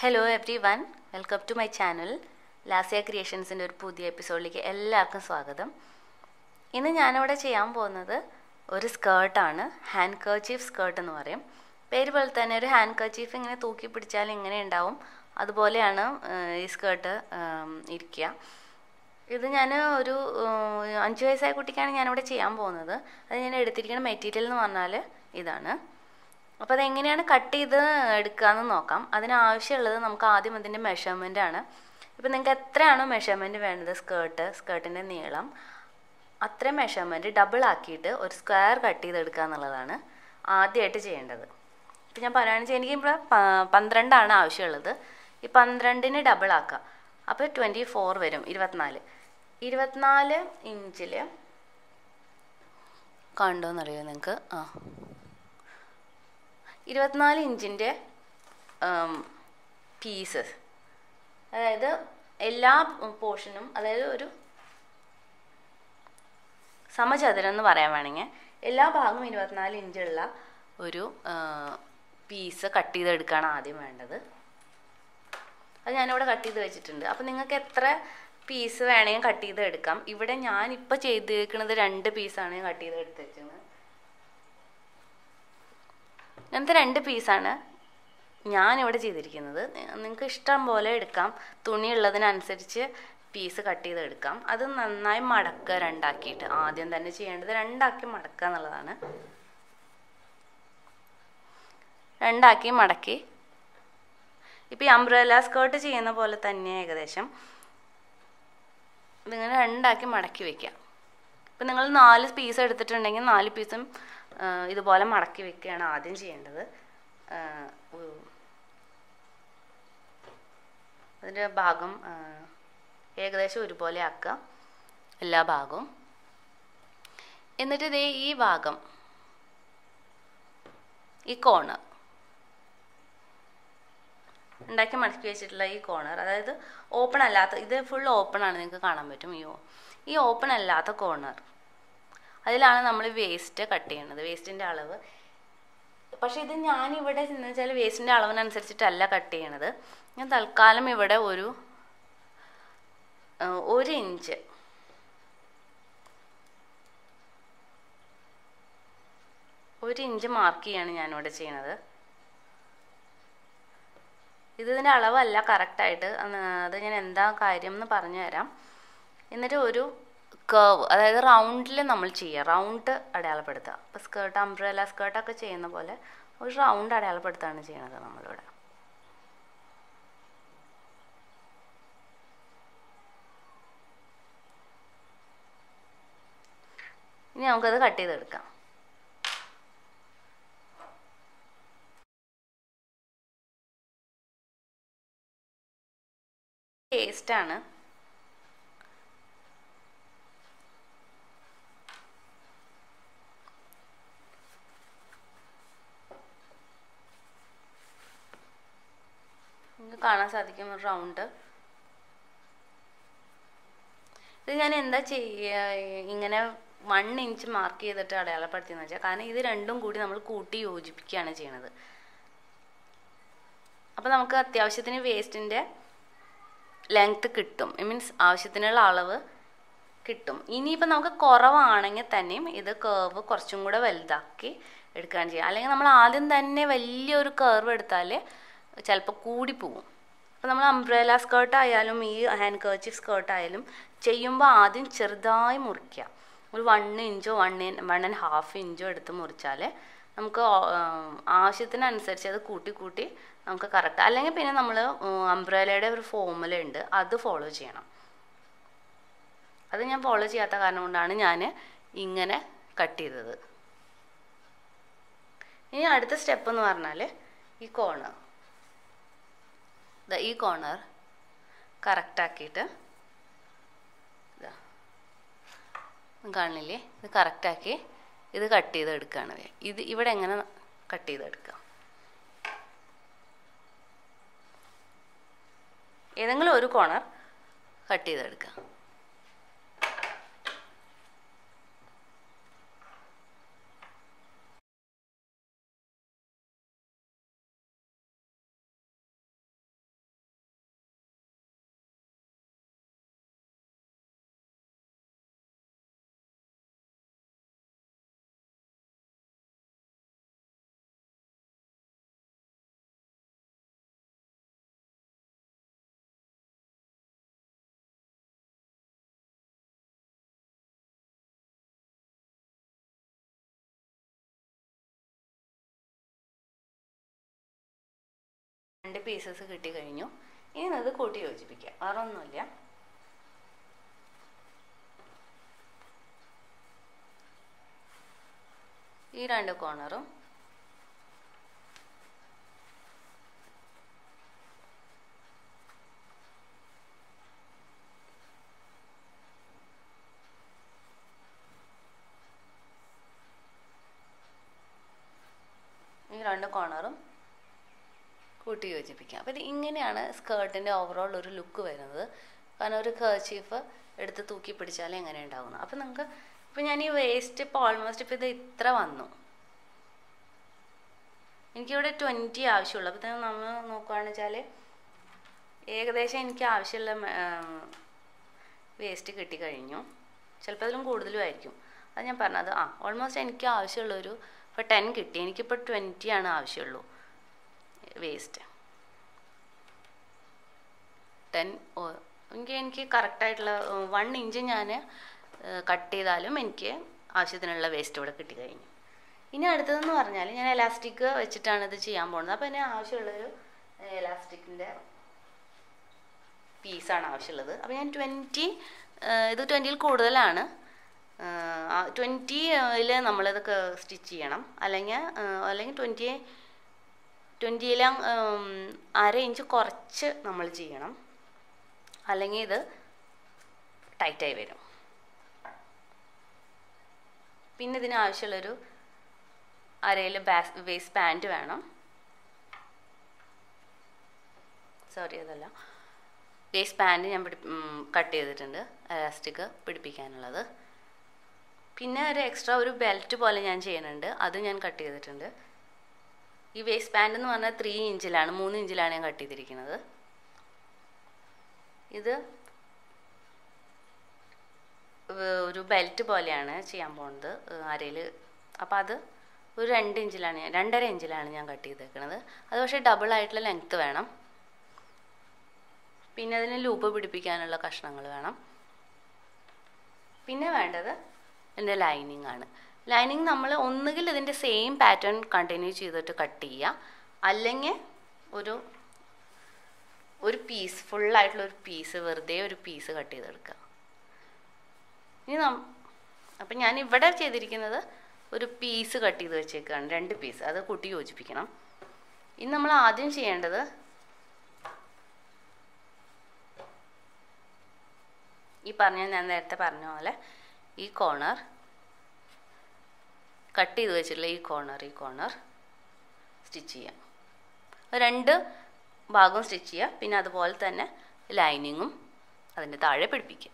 Hello everyone welcome to my channel Lasiya ക്രിയേഷൻസിൻ്റെ ഒരു പുതിയ എപ്പിസോഡിലേക്ക് എല്ലാവർക്കും സ്വാഗതം ഇന്ന് ഞാനിവിടെ ചെയ്യാൻ പോകുന്നത് ഒരു സ്കേർട്ടാണ് ഹാൻഡ് കർച്ചീഫ് സ്കേർട്ട് എന്ന് പറയും പേര് പോലെ തന്നെ ഒരു ഹാൻഡ് കർച്ചീഫ് ഇങ്ങനെ തൂക്കി പിടിച്ചാൽ ഇങ്ങനെ ഉണ്ടാവും അതുപോലെയാണ് ഏഹ്, ഈ സ്കേർട്ട് ഇരിക്കുക ഇത് ഞാൻ ഒരു ഏഹ്, അഞ്ച് വയസ്സായ കുട്ടിക്കാണ് ഞാനിവിടെ ചെയ്യാൻ പോകുന്നത് അത് ഞാൻ എടുത്തിരിക്കുന്ന മെറ്റീരിയൽ എന്ന് പറഞ്ഞാൽ ഇതാണ് അപ്പോൾ അതെങ്ങനെയാണ് കട്ട് ചെയ്ത് എടുക്കാമെന്ന് നോക്കാം അതിനാവശ്യമുള്ളത് നമുക്ക് ആദ്യം അതിൻ്റെ മെഷർമെൻ്റ് ആണ് ഇപ്പം നിങ്ങൾക്ക് എത്രയാണോ മെഷർമെൻറ്റ് വേണ്ടത് സ്കേർട്ട് സ്കേർട്ടിൻ്റെ നീളം അത്രയും മെഷർമെൻറ്റ് ഡബിൾ ആക്കിയിട്ട് ഒരു സ്ക്വയർ കട്ട് ചെയ്തെടുക്കുക എന്നുള്ളതാണ് ആദ്യമായിട്ട് ചെയ്യേണ്ടത് ഇപ്പം ഞാൻ പറയുകയാണെന്ന് വെച്ചാൽ എനിക്ക് ഇവിടെ പ- പന്ത്രണ്ടാണ് ആവശ്യമുള്ളത് ഈ പന്ത്രണ്ടിന് ഡബിൾ ആക്കുക അപ്പോൾ ട്വൻറ്റി ഫോർ വരും ഇരുപത്തിനാല് ഇരുപത്തിനാല് ഇഞ്ചിൽ കണ്ടോന്നറിയോ നിങ്ങൾക്ക് ആ ഇരുപത്തിനാല് ഇഞ്ചിൻ്റെ പീസസ് അതായത് എല്ലാ പോർഷനും അതായത് ഒരു സമചതുരം എന്ന് പറയാൻ വേണമെങ്കിൽ എല്ലാ ഭാഗവും ഇരുപത്തിനാല് ഇഞ്ചുള്ള ഒരു പീസ് കട്ട് ചെയ്തെടുക്കുകയാണ് ആദ്യം വേണ്ടത് അത് ഞാനിവിടെ കട്ട് ചെയ്ത് വെച്ചിട്ടുണ്ട് അപ്പം നിങ്ങൾക്ക് എത്ര പീസ് വേണമെങ്കിൽ കട്ട് ചെയ്ത് എടുക്കാം ഇവിടെ ഞാനിപ്പോൾ ചെയ്തിരിക്കുന്നത് രണ്ട് പീസാണ് ഞാൻ കട്ട് ചെയ്ത് എടുത്ത് വെച്ചത് ഇങ്ങനത്തെ രണ്ട് പീസാണ് ഞാനിവിടെ ചെയ്തിരിക്കുന്നത് നിങ്ങൾക്ക് ഇഷ്ടം പോലെ എടുക്കാം തുണി ഉള്ളതിനനുസരിച്ച് പീസ് കട്ട് ചെയ്ത് എടുക്കാം അത് നന്നായി മടക്കുക രണ്ടാക്കിയിട്ട് ആദ്യം തന്നെ ചെയ്യേണ്ടത് രണ്ടാക്കി മടക്കുക എന്നുള്ളതാണ് രണ്ടാക്കി മടക്കി ഇപ്പം ഈ അംബ്രല സ്കേർട്ട് ചെയ്യുന്ന പോലെ തന്നെ ഏകദേശം ഇതിങ്ങനെ രണ്ടാക്കി മടക്കി വെക്കാം ഇപ്പം നിങ്ങൾ നാല് പീസ് എടുത്തിട്ടുണ്ടെങ്കിൽ നാല് പീസും ആ, ഇതുപോലെ മടക്കി വെക്കുകയാണ് ആദ്യം ചെയ്യേണ്ടത് ആ, ഉ- അതിൻ്റെ ഭാഗം ആ, ഏകദേശം ഒരുപോലെ ആക്കുക എല്ലാ ഭാഗവും എന്നിട്ട് ഇതേ ഈ ഭാഗം ഈ കോണർ ഉണ്ടാക്കി മടക്കി വെച്ചിട്ടുള്ള ഈ കോർണർ അതായത് ഓപ്പൺ അല്ലാത്ത ഇത് ഫുൾ ഓപ്പൺ ആണ് നിങ്ങൾക്ക് കാണാൻ പറ്റും ഈ ഓ- ഈ ഓപ്പൺ അല്ലാത്ത കോർണർ അതിലാണ് നമ്മൾ വേസ്റ്റ് കട്ട് ചെയ്യുന്നത് വേസ്റ്റിൻ്റെ അളവ് പക്ഷേ ഇത് ഞാനിവിടെ എന്ന് വെച്ചാൽ വേസ്റ്റിൻ്റെ അളവിനനുസരിച്ചിട്ടല്ല കട്ട് ചെയ്യണത് ഞാൻ തൽക്കാലം ഇവിടെ ഒരു ആ, ഒരു ഇഞ്ച് ഒരു ഇഞ്ച് മാർക്ക് ചെയ്യാണ് ഞാനിവിടെ ചെയ്യണത് ഇത് ഇതിൻ്റെ അളവല്ല കറക്റ്റായിട്ട് അത് ഞാൻ എന്താ കാര്യം എന്ന് പറഞ്ഞു തരാം എന്നിട്ട് ഒരു കേവ് അതായത് റൗണ്ടിൽ നമ്മൾ ചെയ്യുക റൗണ്ട് അടയാളപ്പെടുത്തുക അപ്പോൾ സ്കേർട്ട് അംബ്രല സ്കേർട്ടൊക്കെ ചെയ്യുന്ന പോലെ ഒരു റൗണ്ട് അടയാളപ്പെടുത്താണ് ചെയ്യുന്നത് നമ്മളിവിടെ ഇനി നമുക്കത് കട്ട് ചെയ്തെടുക്കാം ടേസ്റ്റാണ് നിങ്ങൾക്ക് കാണാൻ സാധിക്കും ഒരു റൗണ്ട് ഇത് ഞാൻ എന്താ ചെയ്യുക ഇങ്ങനെ വൺ ഇഞ്ച് മാർക്ക് ചെയ്തിട്ട് അടയാളപ്പെടുത്തിയെന്ന് വെച്ചാൽ കാരണം ഇത് രണ്ടും കൂടി നമ്മൾ കൂട്ടി യോജിപ്പിക്കുകയാണ് ചെയ്യണത് അപ്പോൾ നമുക്ക് അത്യാവശ്യത്തിന് വേസ്റ്റിൻ്റെ ലെങ്ത് കിട്ടും മീൻസ് ആവശ്യത്തിനുള്ള അളവ് കിട്ടും ഇനിയിപ്പോൾ നമുക്ക് കുറവാണെങ്കിൽ തന്നെയും ഇത് കേർവ് കുറച്ചും കൂടെ വലുതാക്കി എടുക്കുകയാണ് ചെയ്യുക അല്ലെങ്കിൽ നമ്മൾ ആദ്യം തന്നെ വലിയൊരു കേർവ് എടുത്താൽ ചിലപ്പോൾ കൂടിപ്പോവും അപ്പോൾ നമ്മൾ അംബ്രല സ്കേർട്ട് ആയാലും ഈ ഹാൻഡ് കർച്ചീഫ് സ്കേർട്ട് ആയാലും ചെയ്യുമ്പോൾ ആദ്യം ചെറുതായി മുറിക്കുക ഒരു വൺ ഇഞ്ചോ വൺ വൺ ആൻഡ് ഹാഫ് ഇഞ്ചോ എടുത്ത് മുറിച്ചാൽ നമുക്ക് ഓ- ആം, ആവശ്യത്തിനനുസരിച്ച് അത് കൂട്ടി കൂട്ടി നമുക്ക് കറക്റ്റ് അല്ലെങ്കിൽ പിന്നെ നമ്മൾ അംബ്രലയുടെ ഒരു ഫോമുല ഉണ്ട് അത് ഫോളോ ചെയ്യണം അത് ഞാൻ ഫോളോ ചെയ്യാത്ത കാരണം കൊണ്ടാണ് ഞാൻ ഇങ്ങനെ കട്ട് ചെയ്തത് ഇനി അടുത്ത സ്റ്റെപ്പ് എന്ന് പറഞ്ഞാൽ ഈ കോർണർ ഈ കോർണർ കറക്റ്റാക്കിയിട്ട് കാണില്ലേ ഇത് കറക്റ്റാക്കി ഇത് കട്ട് ചെയ്ത് എടുക്കുകയാണ് ദേ. ഇത് ഇവിടെ എങ്ങനെ കട്ട് ചെയ്തെടുക്കാം ഏതെങ്കിലും ഒരു കോർണർ കട്ട് ചെയ്തെടുക്കുക രണ്ട് പീസസ് കിട്ടി കഴിഞ്ഞു ഇനി അത് കൂട്ടി യോജിപ്പിക്കാം വേറെ ഒന്നുമില്ല ഈ രണ്ട് കോർണറും ഈ രണ്ട് കോർണറും കൂട്ടി യോജിപ്പിക്കാം അപ്പോൾ ഇത് ഇങ്ങനെയാണ് സ്കേർട്ടിൻ്റെ ഓവറോൾ ഒരു ലുക്ക് വരുന്നത് കാരണം ഒരു കർച്ചീഫ് എടുത്ത് തൂക്കി പിടിച്ചാലേ എങ്ങനെ ഉണ്ടാവുന്നു അപ്പോൾ നിങ്ങൾക്ക് ഇപ്പോൾ ഞാൻ ഈ വേസ്റ്റ് ഇപ്പോൾ ഓൾമോസ്റ്റ് ഇപ്പോൾ ഇത് ഇത്ര വന്നു എനിക്കിവിടെ ട്വൻറ്റി ആവശ്യമുള്ളൂ അപ്പോൾ തന്നെ നമ്മൾ നോക്കുകയാണെന്ന് വെച്ചാൽ ഏകദേശം എനിക്ക് ആവശ്യമുള്ള വേസ്റ്റ് കിട്ടിക്കഴിഞ്ഞു ചിലപ്പോൾ അതിലും കൂടുതലും ആയിരിക്കും അത് ഞാൻ പറഞ്ഞത് ആ ഓൾമോസ്റ്റ് എനിക്ക് ആവശ്യമുള്ളൊരു ഇപ്പോൾ ടെൻ കിട്ടി എനിക്കിപ്പോൾ ട്വൻറ്റി ആണ് ആവശ്യമുള്ളൂ വേസ്റ്റ് ടെൻ എനിക്ക് എനിക്ക് കറക്റ്റായിട്ടുള്ള വൺ ഇഞ്ച് ഞാൻ കട്ട് ചെയ്താലും എനിക്ക് ആവശ്യത്തിനുള്ള വേസ്റ്റ് ഇവിടെ കിട്ടി കഴിഞ്ഞു ഇനി അടുത്തതെന്ന് പറഞ്ഞാൽ ഞാൻ എലാസ്റ്റിക് വെച്ചിട്ടാണ് ഇത് ചെയ്യാൻ പോകുന്നത് അപ്പോൾ അതിന് ആവശ്യമുള്ളൊരു എലാസ്റ്റിക്കിൻ്റെ പീസാണ് ആവശ്യമുള്ളത് അപ്പോൾ ഞാൻ ട്വൻറ്റി ഇത് ട്വൻറ്റിയിൽ കൂടുതലാണ് ട്വൻറ്റിയിൽ നമ്മളിതൊക്കെ സ്റ്റിച്ച് ചെയ്യണം അല്ലെങ്കിൽ അല്ലെങ്കിൽ ട്വൻറ്റി ട്വൻറ്റിയിലും അര ഇഞ്ച് കുറച്ച് നമ്മൾ ചെയ്യണം അല്ലെങ്കിൽ ഇത് ടൈറ്റായി വരും പിന്നെ ഇതിന് ആവശ്യമുള്ളൊരു അരയിൽ ബാസ് വേസ്റ്റ് പാൻറ്റ് വേണം സോറി അതല്ല വേസ്റ്റ് പാൻറ്റ് ഞാൻ പിടി കട്ട് ചെയ്തിട്ടുണ്ട് എലാസ്റ്റിക് പിടിപ്പിക്കാനുള്ളത് പിന്നെ ഒരു എക്സ്ട്രാ ഒരു ബെൽറ്റ് പോലെ ഞാൻ ചെയ്യുന്നുണ്ട് അത് ഞാൻ കട്ട് ചെയ്തിട്ടുണ്ട് ഈ വേസ്റ്റ് പാൻറ് എന്ന് പറഞ്ഞാൽ ത്രീ ഇഞ്ചിലാണ് മൂന്ന് ഇഞ്ചിലാണ് ഞാൻ കട്ട് ചെയ്തിരിക്കുന്നത് ഇത് ഒരു ബെൽറ്റ് പോലെയാണ് ചെയ്യാൻ പോകുന്നത് അരയിൽ അപ്പോൾ അത് ഒരു രണ്ട് ഇഞ്ചിലാണ് ഞാൻ രണ്ടര ഇഞ്ചിലാണ് ഞാൻ കട്ട് ചെയ്തേക്കുന്നത് അത് പക്ഷേ ഡബിൾ ആയിട്ടുള്ള ലെങ്ത്ത് വേണം പിന്നെ അതിന് ലൂപ്പ് പിടിപ്പിക്കാനുള്ള കഷ്ണങ്ങൾ വേണം പിന്നെ വേണ്ടത് എൻ്റെ ലൈനിങ് ആണ് ലൈനിങ് നമ്മൾ ഒന്നുകിൽ ഇതിൻ്റെ സെയിം പാറ്റേൺ കണ്ടിന്യൂ ചെയ്തിട്ട് കട്ട് ചെയ്യുക അല്ലെങ്കിൽ ഒരു ഒരു പീസ് ഫുള്ളായിട്ടുള്ള ഒരു പീസ് വെറുതെ ഒരു പീസ് കട്ട് ചെയ്തെടുക്കുക ഇനി നം അപ്പം ഞാൻ ഇവിടെ ചെയ്തിരിക്കുന്നത് ഒരു പീസ് കട്ട് ചെയ്ത് വെച്ചേക്കാണ് രണ്ട് പീസ് അത് കൂട്ടി യോജിപ്പിക്കണം ഇനി നമ്മൾ ആദ്യം ചെയ്യേണ്ടത് ഈ പറഞ്ഞ ഞാൻ നേരത്തെ പറഞ്ഞ പോലെ ഈ കോർണർ കട്ട് ചെയ്ത് വെച്ചിട്ടുള്ള ഈ കോർണർ ഈ കോർണർ സ്റ്റിച്ച് ചെയ്യാം രണ്ട് ഭാഗവും സ്റ്റിച്ച് ചെയ്യുക പിന്നെ അതുപോലെ തന്നെ ലൈനിങ്ങും അതിൻ്റെ താഴെ പിടിപ്പിക്കുക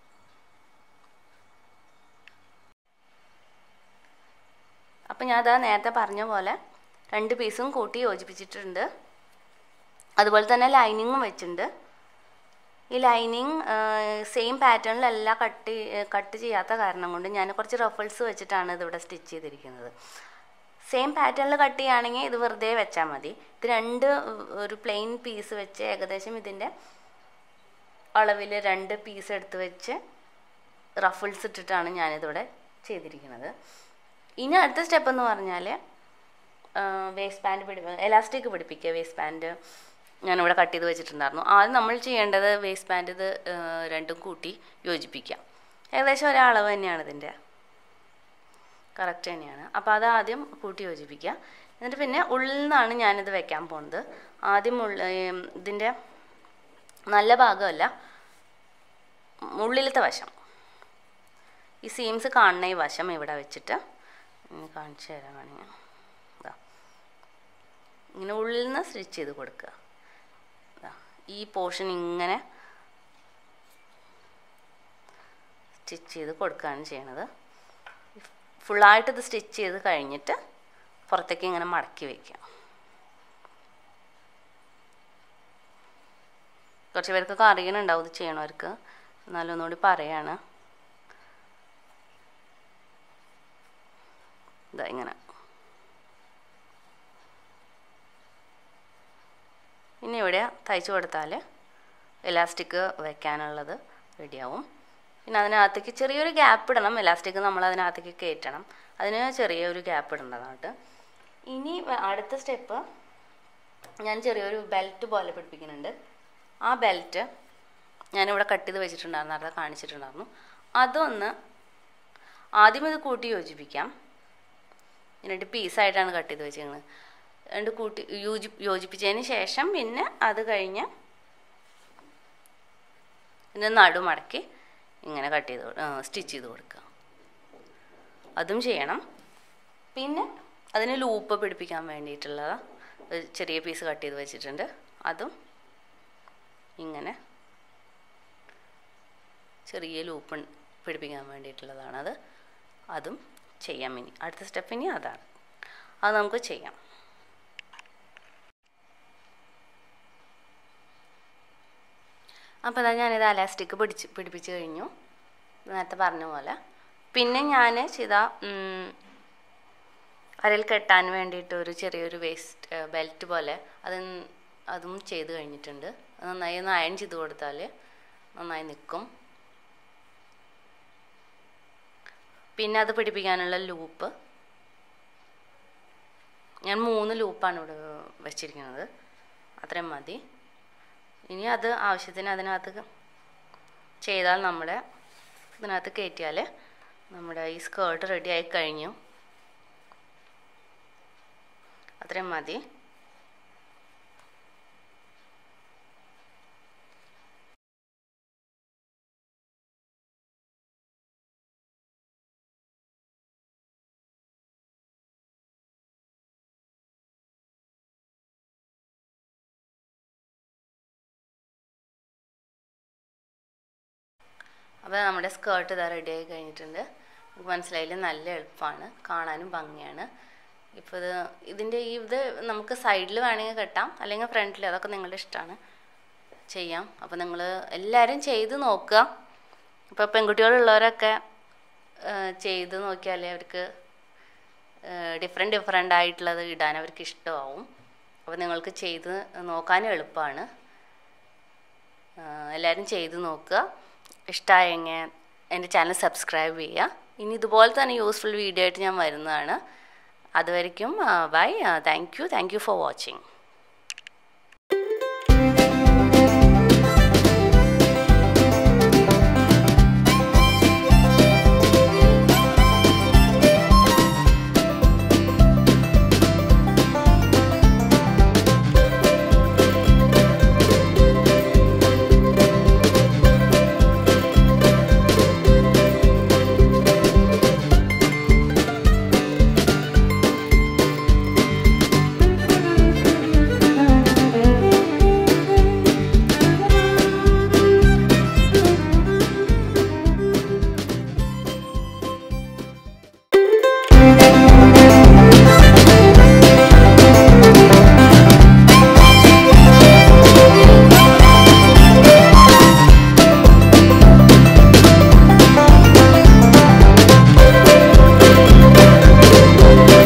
അപ്പം ഞാൻ അതാ നേരത്തെ പറഞ്ഞ പോലെ രണ്ട് പീസും കൂട്ടി യോജിപ്പിച്ചിട്ടുണ്ട് അതുപോലെ തന്നെ ലൈനിങ്ങും വെച്ചിട്ടുണ്ട് ഈ ലൈനിങ് സെയിം പാറ്റേണിലല്ല കട്ട് കട്ട് ചെയ്യാത്ത കാരണം കൊണ്ട് ഞാൻ കുറച്ച് റഫിൾസ് വെച്ചിട്ടാണ് ഇതിവിടെ സ്റ്റിച്ച് ചെയ്തിരിക്കുന്നത് സെയിം പാറ്റേണിൽ കട്ട് ചെയ്യുകയാണെങ്കിൽ ഇത് വെറുതെ വെച്ചാൽ മതി ഇത് രണ്ട് ഒരു പ്ലെയിൻ പീസ് വെച്ച് ഏകദേശം ഇതിൻ്റെ അളവിൽ രണ്ട് പീസ് എടുത്ത് വെച്ച് റഫിൾസ് ഇട്ടിട്ടാണ് ഞാനിതിവിടെ ചെയ്തിരിക്കുന്നത് ഇനി അടുത്ത സ്റ്റെപ്പ് എന്ന് പറഞ്ഞാൽ വേസ്റ്റ് പാൻറ്റ് പിടി എലാസ്റ്റിക് പിടിപ്പിക്കുക വേസ്റ്റ് പാൻറ്റ് ഞാനിവിടെ കട്ട് ചെയ്ത് വെച്ചിട്ടുണ്ടായിരുന്നു ആദ്യം നമ്മൾ ചെയ്യേണ്ടത് വേസ്റ്റ് പാൻറ്റ് ഇത് രണ്ടും കൂട്ടി യോജിപ്പിക്കാം ഏകദേശം ഒരളവ് തന്നെയാണ് ഇതിൻ്റെ കറക്റ്റ് തന്നെയാണ് അപ്പോൾ അത് ആദ്യം കൂട്ടി യോജിപ്പിക്കുക എന്നിട്ട് പിന്നെ ഉള്ളിൽ നിന്നാണ് ഞാനിത് വെക്കാൻ പോകുന്നത് ആദ്യം ഉള്ള ഇതിൻ്റെ നല്ല ഭാഗമല്ല ഉള്ളിലത്തെ വശം ഈ സീംസ് കാണുന്ന ഈ വശം ഇവിടെ വെച്ചിട്ട് കാണിച്ചു തരാൻ വേണമെങ്കിൽ ഇതാ ഇങ്ങനെ ഉള്ളിൽ നിന്ന് സ്റ്റിച്ച് ചെയ്ത് കൊടുക്കുക ഈ പോർഷൻ ഇങ്ങനെ സ്റ്റിച്ച് ചെയ്ത് കൊടുക്കുകയാണ് ചെയ്യണത് ഫുള്ളായിട്ട് ഇത് സ്റ്റിച്ച് ചെയ്ത് കഴിഞ്ഞിട്ട് പുറത്തേക്ക് ഇങ്ങനെ മടക്കി വയ്ക്കാം കുറച്ച് പേർക്കൊക്കെ അറിയണുണ്ടാവും ഇത് ചെയ്യണവർക്ക് എന്നാലും ഒന്നുകൂടി പറയാണ് ഇതാ ഇങ്ങനെ ഇനി ഇവിടെ തയ്ച്ചു കൊടുത്താൽ എലാസ്റ്റിക് വെക്കാനുള്ളത് റെഡിയാവും പിന്നെ അതിനകത്തേക്ക് ചെറിയൊരു ഗ്യാപ്പ് ഇടണം എലാസ്റ്റിക് നമ്മൾ അതിനകത്തേക്ക് കയറ്റണം അതിന് ചെറിയൊരു ഗ്യാപ്പ് ഇടേണ്ടതാണ് ഇനി അടുത്ത സ്റ്റെപ്പ് ഞാൻ ചെറിയൊരു ബെൽറ്റ് പോലെ പിടിപ്പിക്കുന്നുണ്ട് ആ ബെൽറ്റ് ഞാനിവിടെ കട്ട് ചെയ്ത് വെച്ചിട്ടുണ്ടായിരുന്നു നേരത്തെ കാണിച്ചിട്ടുണ്ടായിരുന്നു അതൊന്ന് ആദ്യം ഇത് കൂട്ടി യോജിപ്പിക്കാം എന്നിട്ട് പീസായിട്ടാണ് കട്ട് ചെയ്ത് വെച്ചിരിക്കുന്നത് രണ്ട് കൂട്ടി യോജി യോജിപ്പിച്ചതിന് ശേഷം പിന്നെ അത് കഴിഞ്ഞ് ഇതിൻ്റെ നടുമടക്കി ഇങ്ങനെ കട്ട് ചെയ്ത് സ്റ്റിച്ച് ചെയ്ത് കൊടുക്കുക അതും ചെയ്യണം പിന്നെ അതിന് ലൂപ്പ് പിടിപ്പിക്കാൻ വേണ്ടിയിട്ടുള്ള ഒരു ചെറിയ പീസ് കട്ട് ചെയ്ത് വെച്ചിട്ടുണ്ട് അതും ഇങ്ങനെ ചെറിയ ലൂപ്പ് പിടിപ്പിക്കാൻ വേണ്ടിയിട്ടുള്ളതാണത് അതും ചെയ്യാം ഇനി അടുത്ത സ്റ്റെപ്പ് ഇനി അതാണ് അത് നമുക്ക് ചെയ്യാം അപ്പോൾ അതാ ഞാനിത് അലാസ്റ്റിക് പിടിച്ച് പിടിപ്പിച്ച് കഴിഞ്ഞു നേരത്തെ പറഞ്ഞ പോലെ പിന്നെ ഞാൻ ചെയ്ത അരയിൽ കെട്ടാൻ വേണ്ടിയിട്ട് ഒരു ചെറിയൊരു വേസ്റ്റ് ബെൽറ്റ് പോലെ അത് അതും ചെയ്ത് കഴിഞ്ഞിട്ടുണ്ട് അത് നന്നായി ഒന്ന് അയൺ ചെയ്ത് കൊടുത്താൽ നന്നായി നിൽക്കും പിന്നെ അത് പിടിപ്പിക്കാനുള്ള ലൂപ്പ് ഞാൻ മൂന്ന് ലൂപ്പാണ് ഇവിടെ വെച്ചിരിക്കുന്നത് അത്രയും മതി ഇനി അത് ആവശ്യത്തിന് അതിനകത്ത് ചെയ്താൽ നമ്മുടെ ഇതിനകത്ത് കയറ്റിയാൽ നമ്മുടെ ഈ സ്കേർട്ട് റെഡി ആയി കഴിഞ്ഞു അത്രയും മതി അപ്പോൾ നമ്മുടെ സ്കേർട്ട് ഇതാ റെഡി ആയി കഴിഞ്ഞിട്ടുണ്ട് നമുക്ക് മനസ്സിലായില്ല നല്ല എളുപ്പമാണ് കാണാനും ഭംഗിയാണ് ഇപ്പോൾ ഇത് ഇതിൻ്റെ ഈ ഇത് നമുക്ക് സൈഡിൽ വേണമെങ്കിൽ കെട്ടാം അല്ലെങ്കിൽ ഫ്രണ്ടിൽ അതൊക്കെ നിങ്ങളുടെ ഇഷ്ടമാണ് ചെയ്യാം അപ്പോൾ നിങ്ങൾ എല്ലാവരും ചെയ്ത് നോക്കുക ഇപ്പോൾ പെൺകുട്ടികളുള്ളവരൊക്കെ ചെയ്ത് നോക്കിയാലേ അവർക്ക് ഡിഫറെൻറ്റ് ഡിഫറെൻ്റ് ആയിട്ടുള്ളത് ഇടാൻ അവർക്ക് ഇഷ്ടമാവും അപ്പോൾ നിങ്ങൾക്ക് ചെയ്ത് നോക്കാനും എളുപ്പമാണ് എല്ലാവരും ചെയ്ത് നോക്കുക ഇഷ്ടമായെങ്കിൽ എൻ്റെ ചാനൽ സബ്സ്ക്രൈബ് ചെയ്യുക ഇനി ഇതുപോലെ തന്നെ യൂസ്ഫുൾ വീഡിയോ ആയിട്ട് ഞാൻ വരുന്നതാണ് അതുവരയ്ക്കും bye thank you thank you for watching